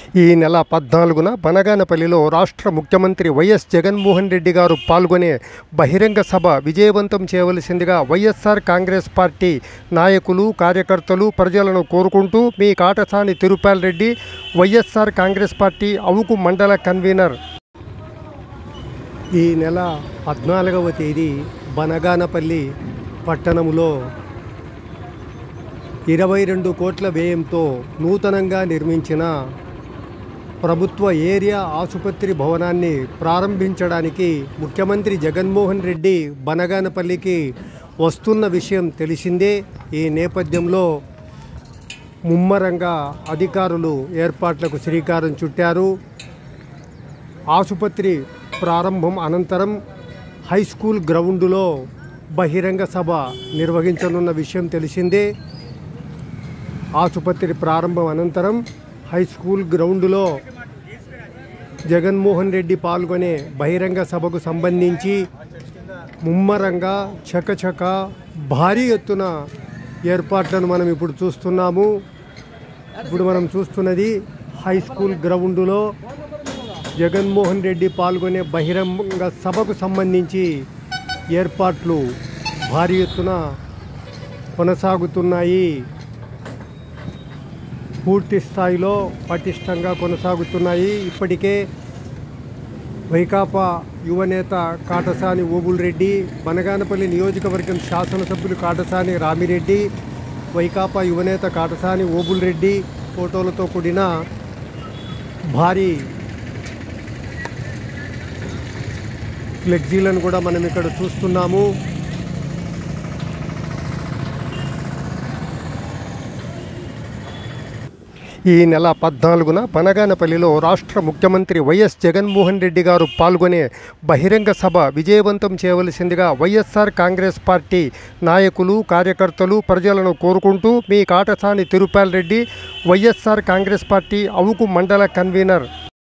ఈ నెల పద్నాలుగున బనగానపల్లిలో రాష్ట్ర ముఖ్యమంత్రి వైఎస్ జగన్మోహన్ రెడ్డి గారు పాల్గొనే బహిరంగ సభ విజయవంతం చేయవలసిందిగా వైఎస్ఆర్ కాంగ్రెస్ పార్టీ నాయకులు కార్యకర్తలు ప్రజలను కోరుకుంటూ మీ కాటసాని తిరుపాల్ రెడ్డి వైఎస్ఆర్ కాంగ్రెస్ పార్టీ అవుకు మండల కన్వీనర్ ఈ నెల పద్నాలుగవ తేదీ బనగానపల్లి పట్టణంలో ఇరవై రెండు కోట్ల వ్యయంతో నూతనంగా నిర్మించిన ప్రభుత్వ ఏరియా ఆసుపత్రి భవనాన్ని ప్రారంభించడానికి ముఖ్యమంత్రి జగన్మోహన్ రెడ్డి బనగానపల్లికి వస్తున్న విషయం తెలిసిందే ఈ నేపథ్యంలో ముమ్మరంగా అధికారులు ఏర్పాట్లకు శ్రీకారం చుట్టారు ఆసుపత్రి ప్రారంభం అనంతరం హై స్కూల్ గ్రౌండులో బహిరంగ సభ నిర్వహించనున్న విషయం తెలిసిందే ఆసుపత్రి ప్రారంభం అనంతరం హై స్కూల్ గ్రౌండులో జగన్మోహన్ రెడ్డి పాల్గొనే బహిరంగ సభకు సంబంధించి ముమ్మరంగా చకచక భారీ ఎత్తున ఏర్పాట్లను మనం ఇప్పుడు చూస్తున్నాము ఇప్పుడు మనం చూస్తున్నది హై స్కూల్ గ్రౌండులో జగన్మోహన్ రెడ్డి పాల్గొనే బహిరంగ సభకు సంబంధించి ఏర్పాట్లు భారీ ఎత్తున కొనసాగుతున్నాయి పూర్తి స్థాయిలో పటిష్టంగా కొనసాగుతున్నాయి ఇప్పటికే వైకాపా యువనేత కాటసాని ఓబుల్ రెడ్డి బనగానపల్లి నియోజకవర్గం శాసనసభ్యులు కాటసాని రామిరెడ్డి వైకాపా యువనేత కాటసాని ఓబుల్ రెడ్డి ఫోటోలతో కూడిన భారీ ఫ్లెక్సీలను కూడా మనం ఇక్కడ చూస్తున్నాము ఈ నెల పద్నాలుగున బనగానపల్లిలో రాష్ట్ర ముఖ్యమంత్రి వైఎస్ జగన్మోహన్ రెడ్డి గారు పాల్గొనే బహిరంగ సభ విజయవంతం చేయవలసిందిగా వైఎస్ఆర్ కాంగ్రెస్ పార్టీ నాయకులు కార్యకర్తలు ప్రజలను కోరుకుంటూ మీ కాటసాని తిరుపాల్ రెడ్డి వైఎస్ఆర్ కాంగ్రెస్ పార్టీ అవుకు మండల కన్వీనర్